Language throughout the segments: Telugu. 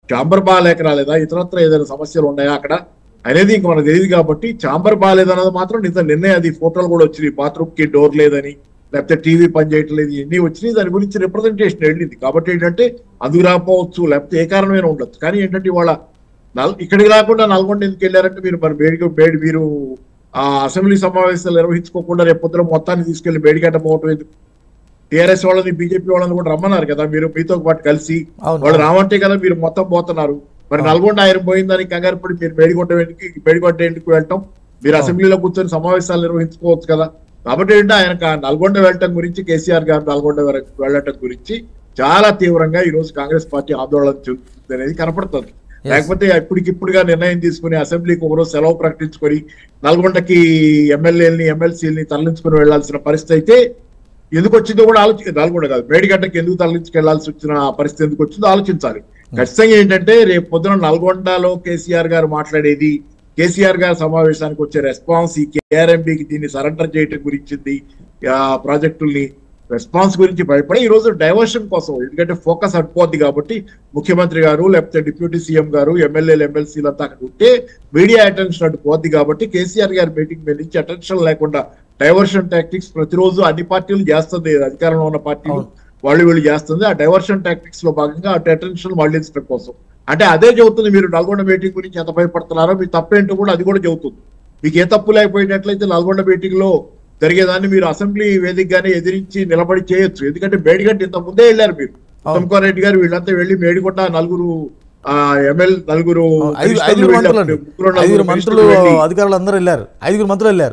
చాంబర్ బాగాలేక రాలేదా ఇతరత్ర ఏదైనా సమస్యలు ఉన్నాయా అక్కడ అనేది ఇంక మనకు తెలియదు కాబట్టి చాంబర్ బాగాలేదన్నది మాత్రం నిజం నిన్నే అది ఫోటోలు కూడా వచ్చినాయి బాత్రూమ్ కి డోర్ లేదని లేకపోతే టీవీ పని చేయట్లేదు ఇవన్నీ వచ్చినాయి దాని గురించి రిప్రజెంటేషన్ వెళ్ళింది కాబట్టి ఏంటంటే అందుకు రాకపోవచ్చు లేకపోతే ఏ కారణమైనా ఉండొచ్చు కానీ ఏంటంటే ఇవాళ నల్ ఇక్కడికి రాకుండా నల్గొండ ఎందుకు వెళ్ళారంటే మీరు మరి వేడిగా వేడి మీరు ఆ అసెంబ్లీ సమావేశాలు నిర్వహించుకోకుండా రేపు పొద్దున మొత్తాన్ని తీసుకెళ్లి వేడిగట్ట పోవటం ఎందుకు టీఆర్ఎస్ వాళ్ళని బీజేపీ వాళ్ళని కూడా రమ్మన్నారు కదా మీరు మీతో పాటు కలిసి అవును. వాళ్ళు రావంటే కదా మీరు మొత్తం పోతున్నారు మరి నల్గొండ ఆయన పోయిందని కంగారు పడి మీరు మేడిగొట్ట ఎందుకు మేడిగొట్ట ఎందుకు వెళ్ళటం మీరు అసెంబ్లీలో కూర్చొని సమావేశాలు నిర్వహించుకోవచ్చు కదా కాబట్టి ఏంటంటే ఆయన కా- నల్గొండ వెళ్ళటం గురించి కేసీఆర్ గారు నల్గొండ వరకు వెళ్ళటం గురించి చాలా తీవ్రంగా ఈ రోజు కాంగ్రెస్ పార్టీ ఆందోళన చెందుతుంది అనేది కనపడుతుంది లేకపోతే ఇప్పటికిప్పుడుగా నిర్ణయం తీసుకుని అసెంబ్లీకి ఒకరోజు సెలవు ప్రకటించుకొని నల్గొండకి ఎమ్మెల్యేలని ఎమ్మెల్సీలని తరలించుకుని వెళ్లాల్సిన పరిస్థితి అయితే ఎందుకు వచ్చిందో కూడా ఆలోచి నల్గొండ కాదు మేడిగడ్డకి ఎందుకు తరలించుకెళ్లాల్సి వచ్చిన పరిస్థితి ఎందుకు వచ్చిందో ఆలోచించాలి ఖచ్చితంగా ఏంటంటే రేపు పొద్దున నల్గొండలో కేసీఆర్ గారు మాట్లాడేది కేసీఆర్ గారు సమావేశానికి వచ్చే రెస్పాన్స్ ఈ కేఆర్ఎంబికి దీన్ని సరెండర్ చేయటం గురించింది ఆ ప్రాజెక్టుల్ని రెస్పాన్స్ గురించి భయపడి ఈ రోజు డైవర్షన్ కోసం ఎందుకంటే ఫోకస్ అడిపోద్ది కాబట్టి ముఖ్యమంత్రి గారు లేకపోతే డిప్యూటీ సీఎం గారు ఎమ్మెల్యేలు ఎమ్మెల్సీలు అంతా అక్కడ ఉంటే మీడియా అటెన్షన్ అడ్డుపోద్ది కాబట్టి కేసీఆర్ గారి మీటింగ్ మీద నుంచి అటెన్షన్ లేకుండా డైవర్షన్ టాక్టిక్స్ ప్రతిరోజు అన్ని పార్టీలు చేస్తుంది అధికారంలో ఉన్న పార్టీలు అవును. వాళ్ళు వీళ్ళు చేస్తుంది ఆ డైవర్షన్ టాక్టిక్స్ లో భాగంగా అటు అటెన్షన్ మళ్లించడం కోసం అంటే అదే చెబుతుంది మీరు నల్గొండ మీటింగ్ గురించి ఎంత భయపడుతున్నారో మీ తప్పేంటో కూడా అది కూడా చెబుతుంది మీకు ఏ తప్పు లేకపోయినట్లయితే నల్గొండ మీటింగ్ లో జరిగేదాన్ని మీరు అసెంబ్లీ వేదికగానే ఎదిరించి నిలబడి చేయొచ్చు ఎందుకంటే మేడిగడ్డ ఇంత ముందే వెళ్ళారు మీరు ఉత్తమ్ రెడ్డి గారు వీళ్ళంతా వెళ్ళి మేడిగొట్ట నలుగురు ఆ ఎమ్మెల్యే నలుగురు అవును, ఐదు- మినిస్టర్లు ఐదుగురు వెళ్ళారు. మంత్రులు అండి. ముగ్గురు నలుగురు ఐదుగురు మంత్రులు మినిస్టర్లు వెళ్ళి- అధికారులు అందరూ వెళ్ళారు ఐదుగురు మంత్రులు వెళ్ళారు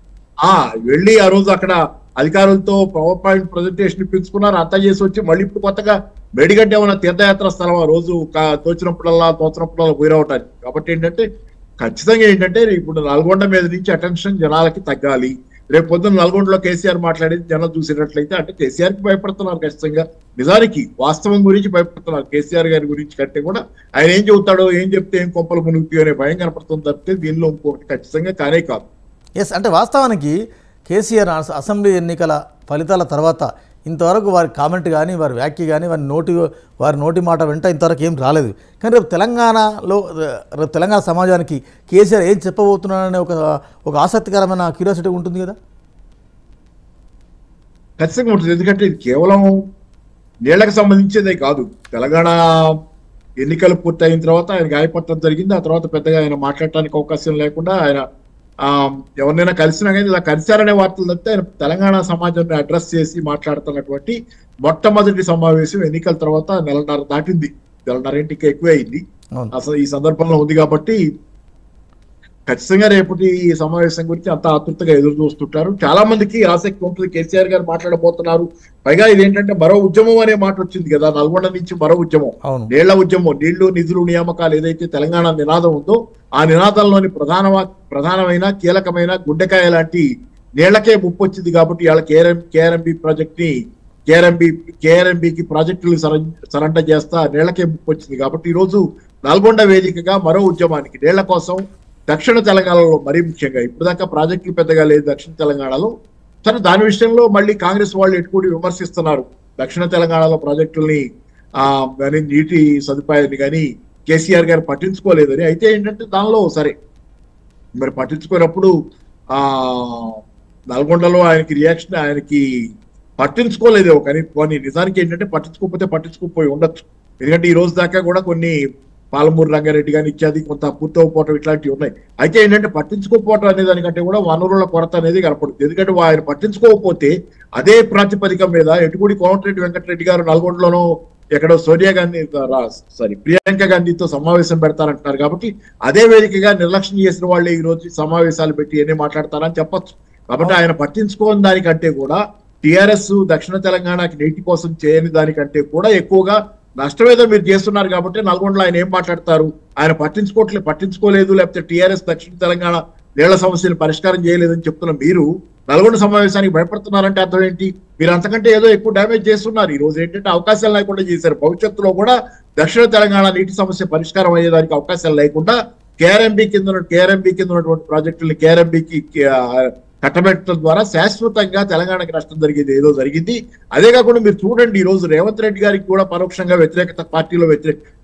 ఆ వెళ్ళి ఆ రోజు అక్కడ అధికారులతో పవర్ పాయింట్ ప్రజెంటేషన్ ఇప్పించుకున్నారు అంతా చేసి వచ్చి మళ్ళీ ఇప్పుడు కొత్తగా మేడిగడ్డ ఏమైనా తీర్థయాత్ర స్థలం ఆ రోజు కా- తోచినప్పుడల్లా తోచినప్పుడల్లా పోయి రావటానికి కాబట్టి ఏంటంటే ఖచ్చితంగా ఏంటంటే ఇప్పుడు నల్గొండ మీద నుంచి అటెన్షన్ జనాలకి తగ్గాలి రేపు పొద్దున్న నల్గొండలో కేసీఆర్ మాట్లాడేది జనం చూసినట్లయితే అంటే కేసీఆర్ కి భయపడుతున్నారు ఖచ్చితంగా నిజానికి వాస్తవం గురించి భయపడుతున్నారు కేసీఆర్ గారి గురించి కంటే కూడా ఆయన ఏం చెబుతాడో ఏం చెప్తే ఏం కొంపలు మునుగుతాయో అనే భయం కనపడుతుంది తప్పితే దీనిలో ఇంకొకటి ఖచ్చితంగా కానే కాదు ఎస్ అంటే వాస్తవానికి కేసీఆర్ అస- అసెంబ్లీ ఎన్నికల ఫలితాల తర్వాత ఇంతవరకు వారి కామెంట్ కానీ వారి వ్యాఖ్య కానీ వారి నోటి వారి నోటి మాట వెంట ఇంతవరకు ఏం రాలేదు కానీ రేపు తెలంగాణలో రేపు తెలంగాణ సమాజానికి కేసీఆర్ ఏం చెప్పబోతున్నాడనే ఒక ఒక ఆసక్తికరమైన క్యూరియాసిటీ ఉంటుంది కదా ఖచ్చితంగా ఉంటుంది ఎందుకంటే ఇది కేవలం నీళ్లకు సంబంధించేదే కాదు తెలంగాణ ఎన్నికలు పూర్తయిన తర్వాత ఆయన గాయపడటం జరిగింది ఆ తర్వాత పెద్దగా ఆయన మాట్లాడటానికి అవకాశం లేకుండా ఆయన ఆ, ఎవరినైనా కలిసినా కానీ ఇలా కలిశారనే వార్తలు తప్పితే ఆయన తెలంగాణ సమాజాన్ని అడ్రస్ చేసి మాట్లాడుతున్నటువంటి మొట్టమొదటి సమావేశం ఎన్నికల తర్వాత నెలన్నర దాటింది నెలన్నర ఇంటికి ఎక్కువ అయింది అవును అసలు ఈ సందర్భంలో ఉంది కాబట్టి ఖచ్చితంగా రేపటి ఈ సమావేశం గురించి అంత ఆతృతగా ఎదురు చూస్తుంటారు చాలా మందికి ఆసక్తి ఉంటుంది కేసీఆర్ గారు మాట్లాడబోతున్నారు పైగా ఇది ఏంటంటే మరో ఉద్యమం అనే మాట వచ్చింది కదా నల్గొండ నుంచి మరో ఉద్యమం అవును నీళ్ల ఉద్యమం నీళ్లు నిధులు నియామకాలు ఏదైతే తెలంగాణ నినాదం ఉందో ఆ నినాదంలోని ప్రధాన వా- ప్రధానమైన కీలకమైన గుండెకాయ లాంటి నీళ్లకే ముప్పు వచ్చింది కాబట్టి ఇవాళ కేఆర్ఎం కేఆర్ఎంబి ప్రాజెక్ట్ ని కేఆర్ఎంబి కేఆర్ఎంబికి ప్రాజెక్టులు సరెండర్ చేస్తా నీళ్లకే ముప్పు వచ్చింది కాబట్టి ఈ రోజు నల్గొండ వేదికగా మరో ఉద్యమానికి నీళ్ల కోసం దక్షిణ తెలంగాణలో మరీ ముఖ్యంగా ఇప్పుడు దాకా ప్రాజెక్టులు పెద్దగా లేదు దక్షిణ తెలంగాణలో సరే దాని విషయంలో మళ్ళీ కాంగ్రెస్ వాళ్ళు ఎటుకూడి విమర్శిస్తున్నారు దక్షిణ తెలంగాణలో ప్రాజెక్టుల్ని ఆ కానీ నీటి సదుపాయాన్ని కానీ కేసీఆర్ గారు పట్టించుకోలేదని అయితే ఏంటంటే దానిలో సరే మరి పట్టించుకున్నప్పుడు ఆ నల్గొండలో ఆయనకి రియాక్షన్ ఆయనకి పట్టించుకోలేదేమో కానీ కొన్ని నిజానికి ఏంటంటే పట్టించుకోకపోతే పట్టించుకోపోయి ఉండొచ్చు ఎందుకంటే ఈ రోజు దాకా కూడా కొన్ని పాలమూరు రంగారెడ్డి కానీ ఇత్యాది కొంత పూర్తవపోవటం ఇట్లాంటివి ఉన్నాయి అయితే ఏంటంటే పట్టించుకోకపోవటం అనే దానికంటే కూడా వనరుల కొరత అనేది కనపడుతుంది ఎందుకంటే ఆయన పట్టించుకోకపోతే అదే ప్రాతిపదిక మీద ఎటుకుడి కోమటిరెడ్డి వెంకటరెడ్డి గారు నల్గొండలోనో ఎక్కడో సోనియా గాంధీ సారీ ప్రియాంక గాంధీతో సమావేశం పెడతారంటున్నారు కాబట్టి అదే వేదికగా నిర్లక్ష్యం చేసిన వాళ్ళే ఈ రోజు సమావేశాలు పెట్టి ఎన్ని మాట్లాడతారని చెప్పొచ్చు కాబట్టి ఆయన పట్టించుకోని దానికంటే కూడా టిఆర్ఎస్ దక్షిణ తెలంగాణకి నీటి కోసం చేయని దానికంటే కూడా ఎక్కువగా నష్టమేదో మీరు చేస్తున్నారు కాబట్టి నల్గొండలో ఆయన ఏం మాట్లాడతారు ఆయన పట్టించుకోవట్లేదు పట్టించుకోలేదు లేకపోతే టిఆర్ఎస్ దక్షిణ తెలంగాణ నీళ్ల సమస్యలు పరిష్కారం చేయలేదని చెప్తున్న మీరు నల్గొండ సమావేశానికి భయపడుతున్నారంటే అర్థం ఏంటి మీరు అంతకంటే ఏదో ఎక్కువ డ్యామేజ్ చేస్తున్నారు ఈ రోజు ఏంటంటే అవకాశాలు లేకుండా చేశారు భవిష్యత్తులో కూడా దక్షిణ తెలంగాణ నీటి సమస్య పరిష్కారం అయ్యేదానికి అవకాశాలు లేకుండా కేఆర్ఎంబి కింద కేఆర్ఎంబి కింద ఉన్నటువంటి ప్రాజెక్టులు కేఆర్ఎంబికి కట్టబెట్టడం ద్వారా శాశ్వతంగా తెలంగాణకి నష్టం జరిగేది ఏదో జరిగింది అదే కాకుండా మీరు చూడండి ఈ రోజు రేవంత్ రెడ్డి గారికి కూడా పరోక్షంగా వ్యతిరేకత పార్టీలో వ్యతిరేక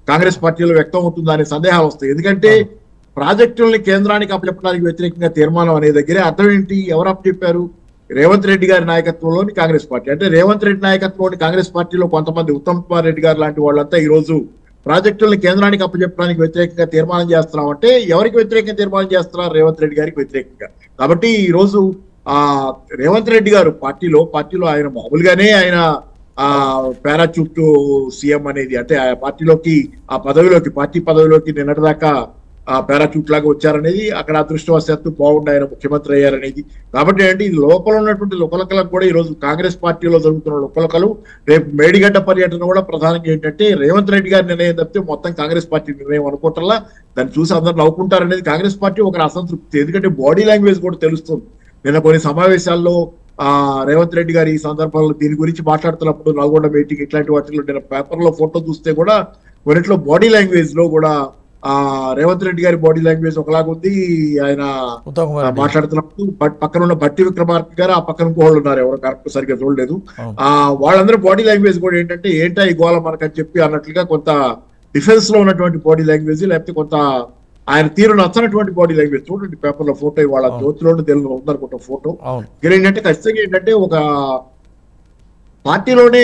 కాంగ్రెస్ పార్టీలో వ్యక్తం అవుతుందా అనే సందేహాలు వస్తాయి ఎందుకంటే ప్రాజెక్టుల్ని కేంద్రానికి అప్పచెప్పడానికి వ్యతిరేకంగా తీర్మానం అనే దగ్గరే అర్థం ఏంటి ఎవరు అప్పచెప్పారు రేవంత్ రెడ్డి గారి నాయకత్వంలోని కాంగ్రెస్ పార్టీ అంటే రేవంత్ రెడ్డి నాయకత్వంలోని కాంగ్రెస్ పార్టీలో కొంతమంది ఉత్తమ్ కుమార్ రెడ్డి గారు లాంటి వాళ్ళంతా ఈ రోజు ప్రాజెక్టుల్ని కేంద్రానికి అప్పచెప్పడానికి వ్యతిరేకంగా తీర్మానం చేస్తున్నాం అంటే ఎవరికి వ్యతిరేకంగా తీర్మానం చేస్తున్నారు రేవంత్ రెడ్డి గారికి వ్యతిరేకంగా కాబట్టి ఈ రోజు ఆ రేవంత్ రెడ్డి గారు పార్టీలో పార్టీలో ఆయన మామూలుగానే ఆయన ఆ పారాచూట్ సీఎం అనేది అంటే ఆ పార్టీలోకి ఆ పదవిలోకి పార్టీ పదవిలోకి నిన్నటిదాకా ఆ పారాచూట్ లాగా వచ్చారనేది అక్కడ అదృష్టవశాత్తు బాగుండి ఆయన ముఖ్యమంత్రి అయ్యారనేది కాబట్టి ఏంటి ఇది లోపల ఉన్నటువంటి లుకలకలకు కూడా ఈ రోజు కాంగ్రెస్ పార్టీలో జరుగుతున్న లుకలకలు రేపు మేడిగడ్డ పర్యటన కూడా ప్రధానంగా ఏంటంటే రేవంత్ రెడ్డి గారి నిర్ణయం తప్పితే మొత్తం కాంగ్రెస్ పార్టీ నిర్ణయం అనుకుంటారా దాన్ని చూసి అందరు నవ్వుకుంటారనేది కాంగ్రెస్ పార్టీ ఒక అసంతృప్తి ఎందుకంటే బాడీ లాంగ్వేజ్ కూడా తెలుస్తుంది నిన్న కొన్ని సమావేశాల్లో ఆ రేవంత్ రెడ్డి గారు ఈ సందర్భంలో దీని గురించి మాట్లాడుతున్నప్పుడు నల్గొండ మీటింగ్ ఇట్లాంటి వాటిలో నేను పేపర్ లో ఫోటో చూస్తే కూడా కొన్నిట్లో బాడీ లాంగ్వేజ్ లో కూడా ఆ రేవంత్ రెడ్డి గారి బాడీ లాంగ్వేజ్ ఒకలాగా ఉంది ఆయన ఉత్తమ్ కుమార్ ఆ, రెడ్డి. మాట్లాడుతున్నప్పుడు బట్ పక్కన ఉన్న బట్టి విక్రమార్క గారు ఆ పక్కన ఇంకో వాళ్ళు ఉన్నారు ఎవరు కరెక్ట్ సరిగ్గా చూడలేదు అవును. ఆ వాళ్ళందరూ బాడీ లాంగ్వేజ్ కూడా ఏంటంటే ఏంటా ఈ గోళ మనకని చెప్పి అన్నట్లుగా కొంత డిఫెన్స్ లో ఉన్నటువంటి బాడీ లాంగ్వేజ్ లేకపోతే కొంత ఆయన తీరు నచ్చనటువంటి బాడీ లాంగ్వేజ్ చూడండి పేపర్ లో ఫోటో వాళ్ళ అవును. జ్యోతిలోనే తెలుగు ఉందనుకుంటా ఫోటో అవును ఇక్కడ ఏంటంటే ఖచ్చితంగా ఏంటంటే ఒక పార్టీలోనే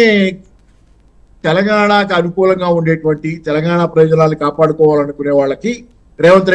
తెలంగాణకు అనుకూలంగా ఉండేటువంటి తెలంగాణ ప్రయోజనాలు కాపాడుకోవాలనుకునే వాళ్ళకి రేవంత్ రెడ్డి